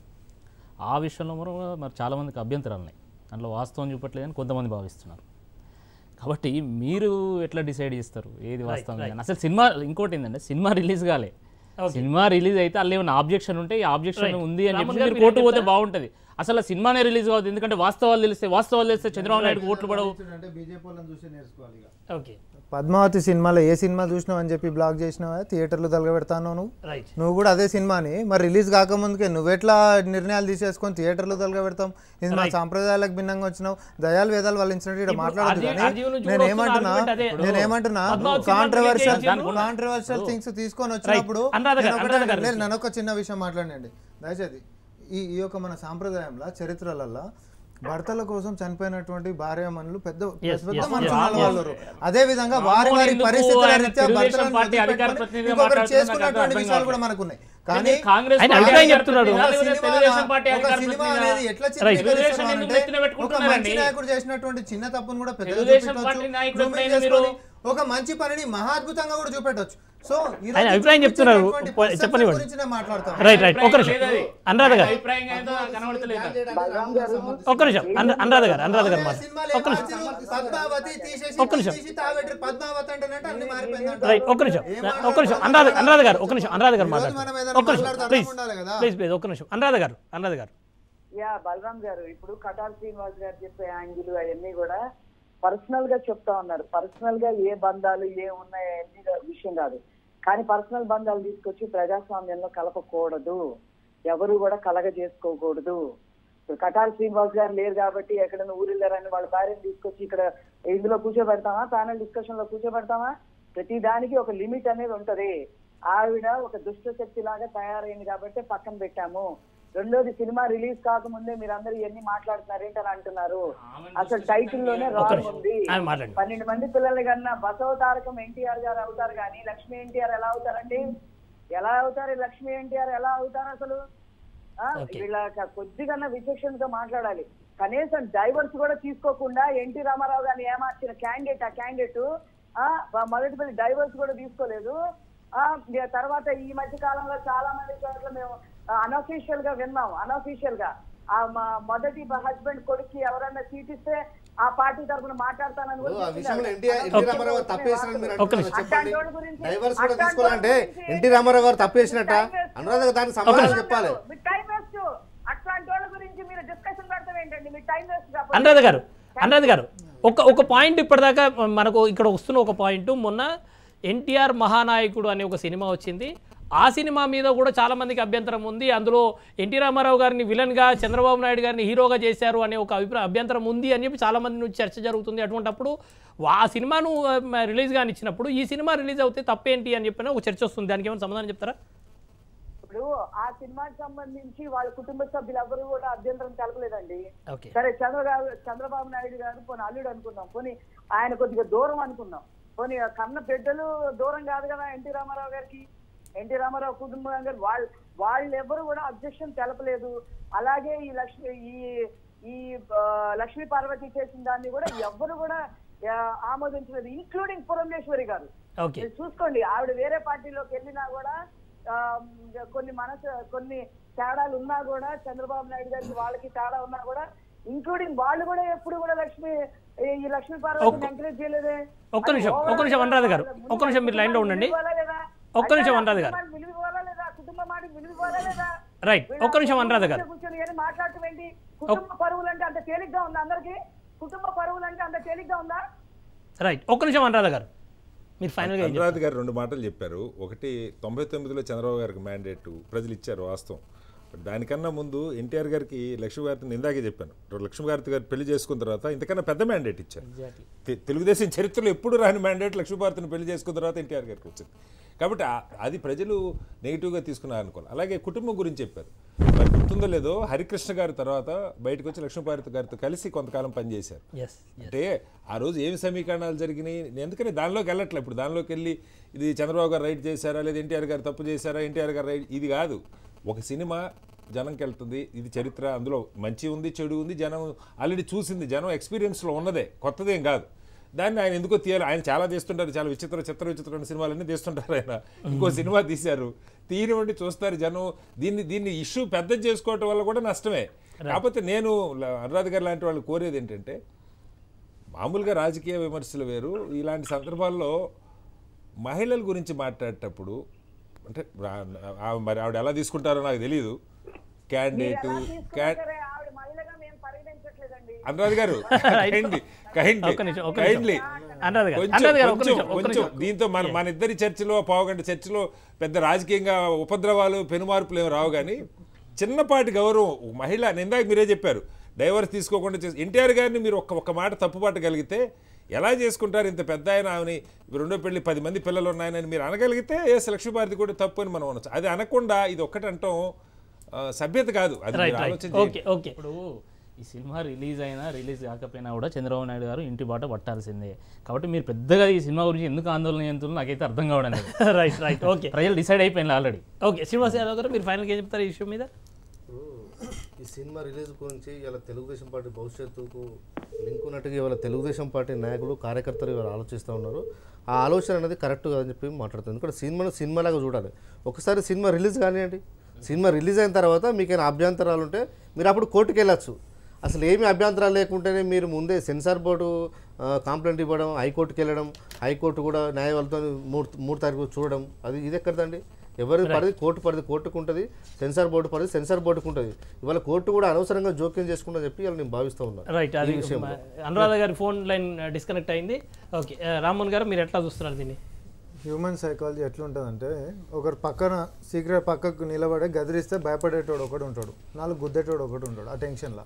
ఆ విషయంలో మరి మరి చాలామందికి అభ్యంతరాలు ఉన్నాయి దాంట్లో వాస్తవం చూపట్లేదని కొంతమంది భావిస్తున్నారు కాబట్టి మీరు ఎట్లా డిసైడ్ చేస్తారు ఏది వాస్తవం అని అసలు సినిమా ఇంకోటి ఏంటంటే సినిమా రిలీజ్ కాలే సినిమా రిలీజ్ అయితే అల్ల ఏమైనా ఆబ్జెక్షన్ ఉంటే ఈ ఆబ్జెక్షన్ ఉంది అని చెప్పి మీరు కోర్టు పోతే బాగుంటుంది అసలు ఆ సినిమానే రిలీజ్ కావద్దు ఎందుకంటే వాస్తవాలు తెలిస్తే వాస్తవాలు తెలిస్తే చంద్రబాబు నాయుడు ఓట్లు పడవు అంటే బీజేపీ వాళ్ళని చూసి నేర్చుకోవాలి ఓకే పద్మావతి సినిమాలో ఏ సినిమా చూసినావు అని చెప్పి బ్లాక్ చేసినావా థియేటర్లు తలగబెడతాను నువ్వు రైట్ నువ్వు కూడా అదే సినిమాని మరి రిలీజ్ కాకముందుకే నువ్వెట్లా నిర్ణయాలు తీసేసుకొని థియేటర్లు తలగబెడతాం ఇది మా సాంప్రదాయాలకు భిన్నంగా వచ్చినావు దయాలు వేదాలు వాళ్ళు ఇచ్చినట్టు ఇక్కడ మాట్లాడదు ఆర్జీ- కానీ ఆర్జీవీ నుంచి నేను కూడా ఏమంటున్నా వస్తున్న argument అదే. నేను ఏమంటున్నా పద్మావతి సినిమా కాంట్రవర్షియల్ release చేయించారు. కాంట్రవర్షియల్ థింగ్స్ తీసుకొని వచ్చినప్పుడు అనురాధ గారు, నేను ఒకటే- అనురాధ గారు. లేదు, నన్ను ఒక చిన్న విషయం మాట్లాడండి దయచేసి ఈ ఈ యొక్క మన సాంప్రదాయంలో చరిత్రలలో భర్తల కోసం చనిపోయినటువంటి భార్యామణులు పెద్ద పెద్ద మనుషులు వాళ్ళు అదే విధంగా వారి వారి ఎందుకు పరిస్థితుల ఆయన రీత్యా తెలుగుదేశం భర్తలను పార్టీ అధికార వదిలిపెట్టుకొని ప్రతినిధిగా ఇంకొకరు మాట్లాడుతున్నారు చేసుకున్నటువంటి నాకు విషయాలు అర్థం కూడా మనకు ఉన్నాయి కానీ కాంగ్రెస్ ఆయన పార్టీ అభిప్రాయం అధికార చెప్తున్నాడు. ప్రతినిధిగా ఒక లేదా సినిమా- తెలుగుదేశం పార్టీ ఒక అధికార సినిమా ప్రతినిధిగా అనేది ఎట్లా Right. చిత్రీకరిస్తారు తెలుగుదేశం ఎందుకు అంటే నెత్తిన ఒక పెట్టుకుంటున్నారండి? మంచి నాయకుడు చేసినటువంటి చిన్న తప్పును కూడా పెద్ద తెలుగుదేశం పార్టీ నాయకుడు ఎప్పుడైనా మీరు- ఒక మంచి పనిని మహాద్భుతంగా కూడా చూపెట్టొచ్చు సో ఈ రోజు ఆయన అభిప్రాయం చెప్తున్నారు. చూపించేటువంటి పో- perception చెప్పనివ్వండి. గురించి నేను మాట్లాడతాను రైట్ రైట్ ఒక్క నిమిషం లేదది. అనురాధ గారు అభిప్రాయంగా ఏందో కనబడతలేదు ఒక్క నిమిషం అను- అనురాధ గారు అనురాధ గారు మాట సినిమాలు ఒక్క నిమిషం పద్మావతి తీసేసి ఒక్క నిమిషం. తీసి తాబెట్టి పద్మావతి అంటేనంటే అన్ని మారిపోయిందంట రైట్ ఒక్క నిమిషం ఒక్క నిమిషం అనురాధ అనురాధ గారు ఒక్క నిమిషం అనురాధ గారు ఈరోజు మాట్లాడండి మనం ఏదైనా ఒక్క నిమిషం మాట్లాడితే ప్లీజ్ అర్థం ఉండాలి కదా. ప్లీజ్ ప్లీజ్ ఒక్క నిమిషం అనురాధ గారు అనురాధ గారు యా బలరాం గారు ఇప్పుడు కటార్ శ్రీనివాస్ గారు చెప్పే యాంగిల్ అవన్నీ కూడా పర్సనల్ గా చెప్తా ఉన్నారు పర్సనల్ గా ఏ బంధాలు ఏ ఉన్నాయి అన్ని విషయం కాదు కానీ పర్సనల్ బంధాలు తీసుకొచ్చి ప్రజాస్వామ్యంలో కలపకూడదు ఎవరు కూడా కలగ చేసుకోకూడదు ఇప్పుడు కటార్ శ్రీనివాస్ గారు లేరు కాబట్టి ఎక్కడైనా ఊరిల్లారని వాళ్ళ భార్యను తీసుకొచ్చి ఇక్కడ ఇందులో కూర్చోబెడతామా ప్యానల్ డిస్కషన్ లో కూర్చోబెడతామా ప్రతి దానికి ఒక లిమిట్ అనేది ఉంటది ఆవిడ ఒక దుష్ట శక్తి లాగా తయారైంది కాబట్టి పక్కన పెట్టాము రెండోది సినిమా రిలీజ్ కాకముందే మీరు అందరూ ఇవన్నీ మాట్లాడుతున్నారు ఏంటని అంటున్నారు అసలు టైటిల్ లోనే రాంగ్ ఉంది ఆయన మాట్లాడండి పన్నెండు మంది పిల్లలు కన్నా బసవతారకం ఎన్టీఆర్ గారు అవుతారు కానీ లక్ష్మీ ఎన్టీఆర్ ఎలా అవుతారండి ఎలా అవుతారు ఈ లక్ష్మీ ఎన్టీఆర్ ఎలా అవుతారు అసలు ఆ, వీళ్ళ క- కొద్దిగా విచక్షణగా మాట్లాడాలి కనీసం డైవర్స్ కూడా తీసుకోకుండా ఎన్టీ రామారావు గారిని ఏమార్చిన క్యాండిడేట్ ఆ క్యాండిడేట్ మొదటి పది డైవర్స్ కూడా తీసుకోలేదు ఆ ఇక తర్వాత ఈ మధ్య కాలంలో చాలా మంది చోట్ల మేము అనఫీషియల్ గా విన్నాం అనఫీషియల్ గా ఆ మా- మొదటి హస్బెండ్ కొడుక్కి ఎవరైనా సీట్ ఇస్తే ఆ పార్టీ తరఫున మాట్లాడతానని కూడా ఆ చెప్పినారు. విషయంలో ఎన్టీఆర్ ఎన్టీ రామారావు గారు తప్పేసినట్టు మీరు ఒక్క అంటున్నారు నిమిషం. చెప్పండి అట్లాంటి వాడి గురించి- డైవర్స్ కూడా అట్లాంటి తీసుకోవాలంటే వాడి గురించి ఎన్టీ రామారావు గారు తప్పేసినట్ట టైం వేస్ట్. అనురాధ గారు దానికి సమాధానం చెప్పాలి మీ టైం వేస్ట్ అట్లాంటి వాళ్ళ గురించి మీరు డిస్కషన్ పెడతాం ఏంటండి మీ టైం వేస్ట్ అనురాధ గారు అనురాధ గారు ఒక ఒక పాయింట్ ఇప్పటిదాకా మనకు ఇక్కడ వస్తున్న ఒక పాయింట్ మొన్న ఎన్టీఆర్ మహానాయకుడు అనే ఒక సినిమా వచ్చింది ఆ సినిమా మీద కూడా చాలా మందికి అభ్యంతరం ఉంది అందులో ఎన్టీ రామారావు గారిని విలన్గా చంద్రబాబు నాయుడు గారిని హీరోగా చేశారు అనే ఒక అభిప్రాయ అభ్యంతరం ఉంది అని చెప్పి చాలా మంది నుంచి చర్చ జరుగుతుంది అటువంటప్పుడు ఆ సినిమాను రిలీజ్ కానీ ఇచ్చినప్పుడు ఈ సినిమా రిలీజ్ అవుతే తప్పేంటి అని చెప్పిన ఒక చర్చ వస్తుంది దానికి ఏమైనా సమాధానం చెప్తారా ఇప్పుడు ఆ సినిమాకి సంబంధించి వాళ్ళ కుటుంబ సభ్యులు ఎవరు కూడా అభ్యంతరం తెలపలేదండి ఓకే సరే చంద్రబాబు చంద్రబాబు నాయుడు గారు పోనీ అల్లుడు అనుకుందాం పోనీ ఆయన కొద్దిగా దూరం అనుకుందాం పోనీ ఆ కన్న బిడ్డలు దూరం కాదు కదా ఎన్టీ రామారావు గారికి ఎన్టీ రామారావు కుటుంబం గారు వాళ్ళు వాళ్ళు ఎవరు కూడా అబ్జెక్షన్ తెలపలేదు అలాగే ఈ లక్ష్మి ఈ ఈ ఆ, లక్ష్మీ పార్వతి చేసిన దాన్ని కూడా ఎవ్వరు కూడా ఆ, ఆమోదించలేదు ఇంక్లూడింగ్ పురంధేశ్వరి గారు ఓకే మీరు చూసుకోండి ఆవిడ వేరే పార్టీలోకి వెళ్ళినా కూడా ఆ, కొన్ని మనసు కొన్ని తేడాలు ఉన్నా కూడా చంద్రబాబు నాయుడు గారికి వాళ్ళకి తేడా ఉన్నా కూడా ఇంక్లూడింగ్ వాళ్ళు కూడా ఎప్పుడు కూడా లక్ష్మి ఈ- ఈ లక్ష్మీ పార్వతిని ఎంకరేజ్ చేయలేదే ఒక్క నిమిషం, ఒక్క నిమిషం అనురాధ గారు. ఒక్క నిమిషం మీరు లైన్లో ఉండండి. ఒక్క నిమిషం అనురాధ గారు. విలువ లేదా కుటుంబ మాట విలువ లేదా రైట్ ఒక్క నిమిషం అనురాధ గారు కూర్చొని ఏం మాట్లాడటం ఏంటి కుటుంబ పరువులు అంటే అంత తేలిగ్గా ఉందా అందరికి కుటుంబ పరువులు అంటే అంత తేలిగ్గా ఉందా రైట్ ఒక్క నిమిషం అనురాధ గారు మీరు ఫైనల్గా ఏం అనురాధ్ గారు రెండు మాటలు చెప్పారు ఒకటి తొంభై తొమ్మిదిలో చంద్రబాబు గారికి మ్యాండేట్ ప్రజలు ఇచ్చారు వాస్తవం బట్ దానికన్నా ముందు ఎన్టీఆర్ గారికి లక్ష్మీ గారిని ఇందాకే చెప్పాను లక్ష్మీ గారి గారు పెళ్లి చేసుకున్న తర్వాత ఇంతకన్నా పెద్ద మ్యాండేట్ ఇచ్చారు తె- తెలుగుదేశం చరిత్రలో ఎప్పుడు రాని మ్యాండేట్ లక్ష్మీభారతిని పెళ్లి చేసుకున్న తర్వాత ఎన్టీఆర్ గారికి వచ్చింది కాబట్టి ఆ- అది ప్రజలు నెగిటివ్గా తీసుకున్నారు అనుకోవాలి అలాగే కుటుంబం గురించి చెప్పారు మరి గుర్తుందో లేదో హరికృష్ణ గారి తర్వాత బయటకు వచ్చి లక్ష్మీభారతి గారితో కలిసి కొంతకాలం పనిచేశారు ఎస్ అంటే ఆ రోజు ఏమి సమీకరణాలు జరిగినాయి నేను ఎందుకని దానిలోకి వెళ్ళట్లే ఇప్పుడు దానిలోకి వెళ్ళి ఇది చంద్రబాబు గారు రైట్ చేశారా లేదా ఎన్టీఆర్ గారు తప్పు చేశారా ఎన్టీఆర్ గారు రైట్ ఇది కాదు ఒక సినిమా జనంకి వెళ్తుంది ఇది చరిత్ర అందులో మంచి ఉంది చెడు ఉంది జనం ఆల్రెడీ చూసింది జనం ఎక్స్పీరియన్స్లో ఉన్నదే కొత్తదేం కాదు దాన్ని ఆయన ఎందుకో తీయాలి ఆయన చాలా తీస్తుంటారు చాలా విచిత్ర చిత్ర విచిత్రమైన సినిమాలన్నీ తీస్తుంటారు ఆయన ఇంకో సినిమా తీశారు తీయనివ్వండి చూస్తారు జనం దీన్ని దీన్ని ఇష్యూ పెద్ద చేసుకోవటం వల్ల కూడా నష్టమే కాకపోతే నేను ల- అనురాధ గారు లాంటి వాళ్ళు కోరేది ఏంటంటే మామూలుగా రాజకీయ విమర్శలు వేరు ఇలాంటి సందర్భాల్లో మహిళల గురించి మాట్లాడేటప్పుడు అంటే రా- ఆ- మరి ఆవిడ ఎలా తీసుకుంటారో నాకు తెలియదు క్యాండిడేట్ క్యా సరే ఆవిడ మహిళగా మేము పరిగణించట్లేదండి అనురాధ్ గారు కైండ్లీ ఒక్క నిమిషం, ఒక్క నిమిషం. కైండ్లీ అనురాధ గారు కొంచెం అనురాధ గారు ఒక్క కొంచెం నిమిషం ఒక్క కొంచెం నిమిషం దీంతో మన మన ఇద్దరి చర్చలో పావుగంట చర్చలో పెద్ద రాజకీయంగా ఉపద్రవాలు పెనుమార్పులు ఏమి రావు కానీ చిన్నపాటి గౌరవం ఒక మహిళ నిందాక మీరే చెప్పారు డైవర్స్ తీసుకోకుండా చేసి ఎన్టీఆర్ గారిని మీరు ఒక్క ఒక్క మాట తప్పుపట్టగలిగితే ఎలా చేసుకుంటారు ఇంత పెద్ద ఆయన ఆమెని రెండో పెళ్లి పది మంది పిల్లలు ఉన్నాయని మీరు అనగలిగితే ఎస్ లక్ష్మీభారతి కూడా తప్పు అని మనం అనొచ్చు అది అనకుండా ఇది ఒక్కటి అంటాం ఆ, సభ్యత కాదు అది రైట్ మీరు రైట్ ఆలోచన చేయండి. ఓకే ఓకే ఇప్పుడు ఈ సినిమా రిలీజ్ అయినా రిలీజ్ కాకపోయినా కూడా చంద్రబాబు నాయుడు గారు ఇంటి బాట పట్టాల్సిందే కాబట్టి మీరు పెద్దగా ఈ సినిమా గురించి ఎందుకు ఆందోళన చెందుతున్నారు నాకైతే అర్థం కావడం లేదు రైట్ రైట్ ఓకే ప్రజలు డిసైడ్ అయిపోయింది ఆల్రెడీ ఓకే శ్రీనివాస్ యాదవ్ గారు మీరు ఫైనల్గా ఏం చెప్తారు ఈ ఇష్యూ మీద ఇప్పుడు ఈ సినిమా రిలీజ్ గురించి ఇలా తెలుగుదేశం పార్టీ భవిష్యత్తుకు లింక్ ఉన్నట్టుగా ఇవాళ తెలుగుదేశం పార్టీ నాయకులు కార్యకర్తలు ఇవాళ ఆలోచిస్తూ ఉన్నారు ఆ ఆలోచన అనేది కరెక్ట్ కాదని చెప్పి మాట్లాడుతుంది ఎందుకంటే సినిమాను సినిమాలాగా చూడాలి ఒకసారి సినిమా రిలీజ్ కానివ్వండి సినిమా రిలీజ్ అయిన తర్వాత మీకైనా అభ్యంతరాలు ఉంటే మీరు అప్పుడు కోర్టుకు వెళ్ళచ్చు అసలు ఏమి అభ్యంతరాలు లేకుంటేనే మీరు ముందే సెన్సార్ బోర్డు ఆ, కంప్లైంట్ ఇవ్వడం హైకోర్టుకి వెళ్ళడం హైకోర్టు కూడా న్యాయవాళ్ళతో మూడు మూడు తారీఖు చూడడం అది ఇది ఎక్కడదండి ఎవరి పరిధి కోర్టు పరిధి కోర్టుకు ఉంటుంది సెన్సార్ బోర్డు పరిధి సెన్సార్ బోర్డుకు ఉంటుంది ఇవాళ కోర్టు కూడా అనవసరంగా జోక్యం చేసుకుంటా చెప్పి ఇలా నేను భావిస్తూ ఉన్నాను రైట్ అది అనురాధ గారి ఫోన్ లైన్ డిస్కనెక్ట్ అయింది ఓకే రామ్మోహన్ గారు మీరు ఎట్లా చూస్తున్నారు దీన్ని హ్యూమన్ సైకాలజీ ఎట్లుంటుందంటే ఒకరు పక్కన సీక్రెట్ పక్కకు నిలబడి గదిరిస్తే భయపడేటోడు ఒకడు ఉంటాడు నాలుగు గుద్దేటోడు ఒకడు ఉంటాడు ఆ టెన్షన్లో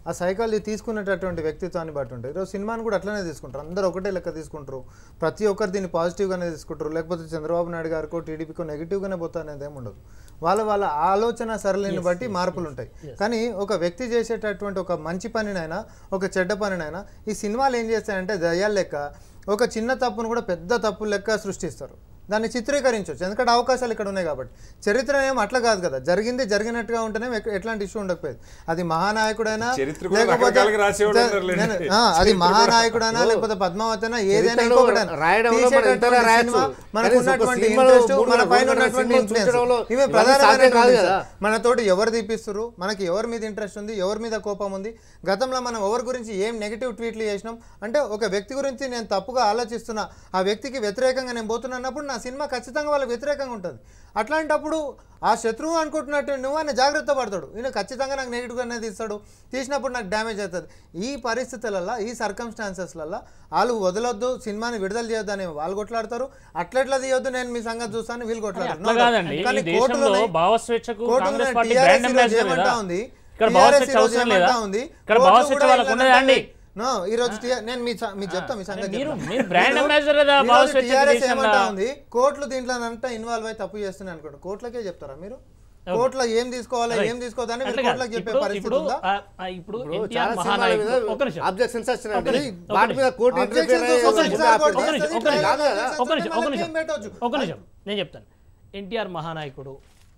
ఆ సైకాలజీ తీసుకునేటటువంటి వ్యక్తిత్వాన్ని బట్టి ఉంటుంది ఈరోజు సినిమాని కూడా అట్లనే తీసుకుంటారు అందరూ ఒకటే లెక్క తీసుకుంటారు ప్రతి ఒక్కరు దీన్ని పాజిటివ్గానే తీసుకుంటారు లేకపోతే చంద్రబాబు నాయుడు గారికో టీడీపీకో నెగిటివ్గానే పోతా అనేది ఏమి ఉండదు వాళ్ళ వాళ్ళ ఆలోచన సరళిని బట్టి మార్పులు ఉంటాయి కానీ ఒక వ్యక్తి చేసేటటువంటి ఒక మంచి పనినైనా ఒక చెడ్డ పనినైనా ఈ సినిమాలు ఏం చేస్తాయంటే దయ్యాల లెక్క ఒక చిన్న తప్పును కూడా పెద్ద తప్పు లెక్క సృష్టిస్తారు దాన్ని చిత్రీకరించవచ్చు ఎందుకంటే అవకాశాలు ఇక్కడ ఉన్నాయి కాబట్టి చరిత్ర ఏం అట్లా కాదు కదా జరిగింది జరిగినట్టుగా ఉంటేనే ఎక్క- ఎట్లాంటి ఇష్యూ ఉండకపోయేది అది మహానాయకుడైనా చరిత్ర కూడా రకరకాలుగా రాసేవాడు ఉన్నారులేండి. నేను- ఆ, అది మహానాయకుడైనా లేకపోతే పద్మావతి అయినా ఏదైనా చరిత్రలో ఇంకొకటైనా రాయడంలో మనం తీసేటటువంటి ఎంతైనా రాయొచ్చు. సినిమా, మనకు కానీ ఒక ఉన్నటువంటి సినిమాలో interest, మూడు మన గంటల పైన సినిమా ఉన్నటువంటి influence. చూపించడంలో ఇవే ఇవన్నీ ప్రధానమైనటువంటి సాధ్యం కాదు విషయాలు. కదా. మనతోటి ఎవరు తీపిస్తారు మనకి ఎవరి మీద ఇంట్రెస్ట్ ఉంది ఎవరి మీద కోపం ఉంది గతంలో మనం ఎవరి గురించి ఏం నెగిటివ్ ట్వీట్లు చేసినాం అంటే ఒక వ్యక్తి గురించి నేను తప్పుగా ఆలోచిస్తున్నా ఆ వ్యక్తికి వ్యతిరేకంగా నేను పోతున్నా అన్నప్పుడు నా సినిమా ఖచ్చితంగా వాళ్ళకి వ్యతిరేకంగా ఉంటుంది అట్లాంటప్పుడు ఆ శత్రువు అనుకుంటున్నట్టు నువ్వు ఆయన జాగ్రత్త పడతాడు ఈయన ఖచ్చితంగా నాకు నెగిటివ్గానే తీస్తాడు తీసినప్పుడు నాకు డ్యామేజ్ అవుతుంది ఈ పరిస్థితులలో ఈ సర్కమ్స్టాన్సెస్లలో వాళ్ళు వదలొద్దు సినిమాని విడుదల చేయొద్దని వాళ్ళు కొట్లాడతారు అట్లెట్లా తీయొద్దు నేను మీ సంగతి చూస్తాను వీళ్ళు కొట్లాడతారు అట్లా No doubt. కాదండి ఈ కానీ దేశంలో కోర్టులోనే- భావస్వేచ్ఛకు కోర్టులోనే కాంగ్రెస్ పార్టీ TRS బ్రాండ్ ఈరోజు అంబాసిడర్ ఏమంటా కదా ఉంది? ఇక్కడ TRS భావస్వేచ్ఛ ఈరోజు అవసరం లేదా ఏమంటా ఉంది? ఇక్కడ కోర్టులు భావస్వేచ్ఛ కూడా వాళ్ళకు ఇలా ఉన్నదా అండి నో ఈ రోజు టి- నేను మీ స- మీ చెప్తా మీ సంగతి మీరు- చెప్తా. మీరు brand ఈరోజు- ambassador కదా ఈరోజు భావస్వేచ్ఛ TRS దేశంలో. ఏమంటా ఉంది కోర్టులు దీంట్లో అంతా ఇన్వాల్వ్ అయి తప్పు చేస్తున్నాయి అనుకోండి కోర్టులకే చెప్తారా మీరు కోర్టులో ఏం తీసుకోవాలో ఏం తీసుకోవద్దని మీరు అట్లా కాదు. కోర్టులకు చెప్పే ఇప్పుడు- పరిస్థితి ఇప్పుడు ఉందా ఆ, ఆ, ఇప్పుడు ఇప్పుడు ఎన్టీఆర్ చాలా సినిమాల మీద మహానాయకుడు ఒక నిమిషం అబ్జెక్షన్స్ వచ్చినాయండి ఒక నిమిషం, ఒక వాటి మీద కోర్టు Objections ఇంటర్ఫియర్ అయ్యే ఒక నిమిషం, ముందు ఆపేది. ఒక నిమిషం, ఒక నిమిషం. కాదు కదా? ఒక నిమిషం ఒక నిమిషం ఏం పెట్టొచ్చు? ఒక నిమిషం నేను చెప్తాను ఎన్టీఆర్ మహానాయకుడు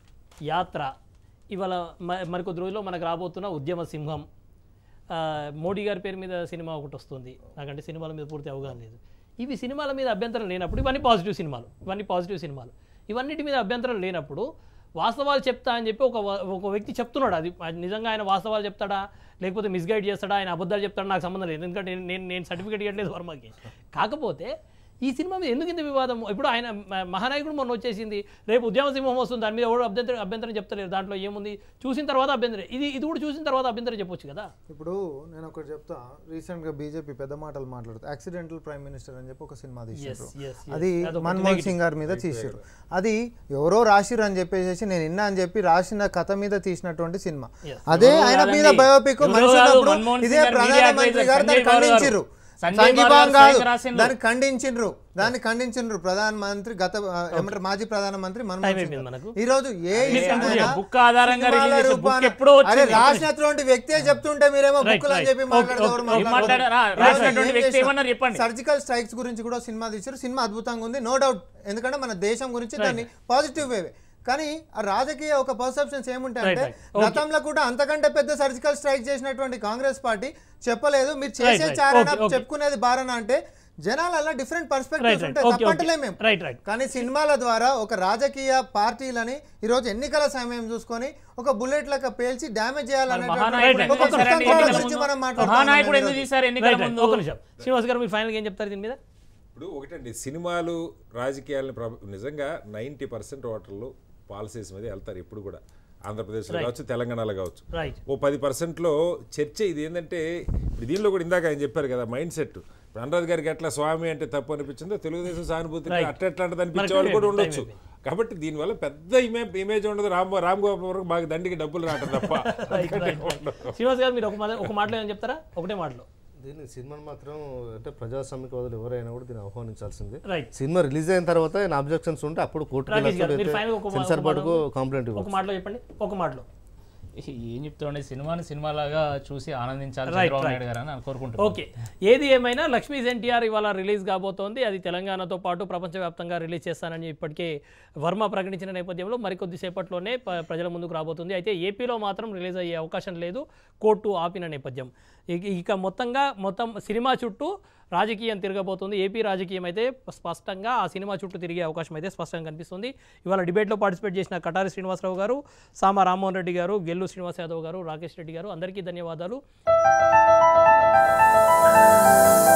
యాత్ర ఇవాళ మ- మరికొద్ది రోజుల్లో మనకు రాబోతున్న ఉద్యమ సింహం ఆ, మోడీ గారి పేరు మీద సినిమా ఒకటి వస్తుంది నాకంటే సినిమాల మీద పూర్తి అవగాహన లేదు ఇవి సినిమాల మీద అభ్యంతరం లేనప్పుడు ఇవన్నీ పాజిటివ్ సినిమాలు ఇవన్నీ పాజిటివ్ సినిమాలు ఇవన్నిటి మీద అభ్యంతరం లేనప్పుడు వాస్తవాలు చెప్తా అని చెప్పి ఒక వ- ఒక వ్యక్తి చెప్తున్నాడు అది అది నిజంగా ఆయన వాస్తవాలు చెప్తాడా లేకపోతే మిస్గైడ్ చేస్తాడా ఆయన అబద్ధాలు చెప్తాడా నాకు సంబంధం లేదు ఎందుకంటే నేను- నేను నేను సర్టిఫికేట్ ఇవ్వట్లేదు వర్మకి కాకపోతే ఈ సినిమా మీద ఎందుకు ఇంత వివాదం ఇప్పుడు ఆయన మ- మహానాయకుడు మొన్న వచ్చేసింది రేపు ఉద్యమ సింహం వస్తుంది దాని మీద ఎవరు అభ్యంతరం అభ్యంతరం చెప్తలేరు దాంట్లో ఏముంది చూసిన తర్వాత అభ్యంతరం ఇది ఇది కూడా చూసిన తర్వాత అభ్యంతరం చెప్పొచ్చు కదా ఇప్పుడు నేను ఒకటి చెప్తా రీసెంట్ గా బీజేపీ పెద్ద మాటలు మాట్లాడుతూ యాక్సిడెంటల్ ప్రైమ్ మినిస్టర్ అని చెప్పి ఒక సినిమా తీసారు yes, yes. అది అదొకటి మన్మోహన్ negative. సింగ్ గారి మీద తీసారు అది ఎవరో రాసిరు అని చెప్పేసి నేను ఇన్నా అని చెప్పి రాసిన కథ మీద తీసినటువంటి సినిమా Yes. అదే ఎవరో ఆయన మీద కాదండి. బయోపిక్ ఎవరో మనిషి కాదు, ఉన్నప్పుడు మన్మోహన్ ఇదే సింగ్ గారు media ప్రధానమంత్రి advisor గారు దాన్ని సంజయ్ బాబు గారు. ఖండించిర్రు సంజయ్ బాబు సంఘీభావం గారు కాదు స్వయంగా రాసిండ్రు. దాన్ని ఖండించిండ్రు దాన్ని ఖండించిండ్రు ప్రధానమంత్రి గత ఆ, ఏమంటారు మాజీ ప్రధానమంత్రి మన్మోహన్ Time సింగ్ అయిపోయింది గారు. మనకు. ఈ రోజు ఏ మీరు ఇష్యూ conclude అయినా చేయండి. బుక్ ఆధారంగా సినిమాల రిలీజ్ చేసిన బుక్ రూపాన- ఎప్పుడో వచ్చింది. అరే రాసినటువంటి వ్యక్తే చెప్తుంటే మీరేమో Right, బుక్కులు అని right. చెప్పి Okay, మాట్లాడితే ఎవరు okay. ఏం మాట్లాడారు? రా- మాట్లాడరు. రాసినటువంటి ఏం వ్యక్తి చేసినా? ఏమన్నారు చెప్పండి. సర్జికల్ స్ట్రైక్స్ గురించి కూడా సినిమా తీశారు సినిమా అద్భుతంగా ఉంది నో డౌట్ ఎందుకంటే మన దేశం గురించి దాన్ని పాజిటివ్ వేవే కానీ ఆ రాజకీయ ఒక పర్సెప్షన్స్ ఏముంటాయంటే Right, right. Okay. గతంలో కూడా అంతకంటే పెద్ద సర్జికల్ స్ట్రైక్ చేసినటువంటి కాంగ్రెస్ పార్టీ చెప్పలేదు మీరు చేసే right. చారణ Okay, okay. చెప్పుకునేది బారణ అంటే జనాల డిఫరెంట్ రైట్ పర్స్పెక్టివ్స్ రైట్ ఉంటాయి ఓకే తప్పంటలే మేము రైట్ రైట్ కానీ సినిమాల ద్వారా ఒక రాజకీయ పార్టీలని ఈరోజు ఎన్నికల సమయం చూసుకొని ఒక బుల్లెట్ లెక్క పేల్చి డ్యామేజ్ మహానాయకుడు చేయాలనేటువంటి ఎందుకు ఒక తీశారండి పుస్తకం ఎన్నికల గురించి ముందు? మనం మాట్లాడుతున్నాం మహానాయకుడు ఈరోజు. ఎందుకు తీశారు ఎన్నికల రైట్ రైట్ ముందు ఒక నిమిషం శ్రీనివాస్ గారు మీరు ఫైనల్గా ఏం చెప్తారు దీని మీద ఇప్పుడు ఒకటండి సినిమాలు రాజకీయాలను ప్రభ నిజంగా నైంటీ పర్సెంట్ ఓటర్లు పాలసీస్ మీద వెళ్తారు ఇప్పుడు కూడా ఆంధ్రప్రదేశ్లో కావచ్చు తెలంగాణలో కావచ్చు రైట్ ఓ పది పర్సెంట్లో చర్చ ఇది ఏంటంటే ఇప్పుడు దీనిలో కూడా ఇందాక ఆయన చెప్పారు కదా మైండ్ సెట్ ఇప్పుడు అనురాధ్ గారికి ఎట్లా స్వామి అంటే తప్పు అనిపించిందో తెలుగుదేశం సానుభూతి Right. అట్లా ఎట్లాంటిది అనిపించే మనకి వాళ్ళు కూడా time ఉండొచ్చు అయిపోయింది. కాబట్టి దీనివల్ల పెద్ద ఇమే ఇమేజ్ ఉండదు రామ్ రామ్ గోపాల్ వరకు బాగా దండికి డబ్బులు రావటం తప్ప రైట్ రైట్ శ్రీనివాస్ గారు మీరు ఒక మాట ఒక మాటలో ఏం చెప్తారా ఒకటే మాటలో దీన్ని సినిమాని మాత్రం అంటే ప్రజాస్వామికవాదులు ఎవరైనా కూడా దీన్ని ఆహ్వానించాల్సిందే రైట్ సినిమా రిలీజ్ అయిన తర్వాత ఆయన అబ్జెక్షన్స్ ఉంటే అప్పుడు కోర్టుకు రాకేష్ గారు మీరు ఫైనల్ ఒక సెన్సార్ ఒక బోర్డుకు మాట- కంప్లైంట్ ఒక ఇవ్వచ్చు మాటలో చెప్పండి ఒక మాటలో ఏం చెప్తామండి సినిమాని సినిమాలాగా చూసి ఆనందించాలి Right, చంద్రబాబు right. నాయుడు గారు అని కోరుకుంటున్నాను ఓకే ఏది ఏమైనా లక్ష్మీస్ ఎన్టీఆర్ ఇవాళ రిలీజ్ కాబోతోంది అది తెలంగాణతో పాటు ప్రపంచవ్యాప్తంగా రిలీజ్ చేస్తానని ఇప్పటికే వర్మ ప్రకటించిన నేపథ్యంలో మరికొద్ది సేపట్లోనే ప- ప్రజల ముందుకు రాబోతుంది అయితే ఏపీలో మాత్రం రిలీజ్ అయ్యే అవకాశం లేదు కోర్టు ఆపిన నేపథ్యం ఇక- ఇక మొత్తంగా మొత్తం సినిమా చుట్టూ రాజకీయం తిరగబోతుంది ఏపీ రాజకీయం అయితే స్పష్టంగా ఆ సినిమా చుట్టూ తిరిగే అవకాశం అయితే స్పష్టంగా కనిపిస్తుంది ఇవాళ డిబేట్లో పార్టిసిపేట్ చేసిన కటారి శ్రీనివాసరావు గారు సామా రామ్మోహన్ రెడ్డి గారు గెల్లు శ్రీనివాస్ యాదవ్ గారు రాకేష్ రెడ్డి గారు అందరికీ ధన్యవాదాలు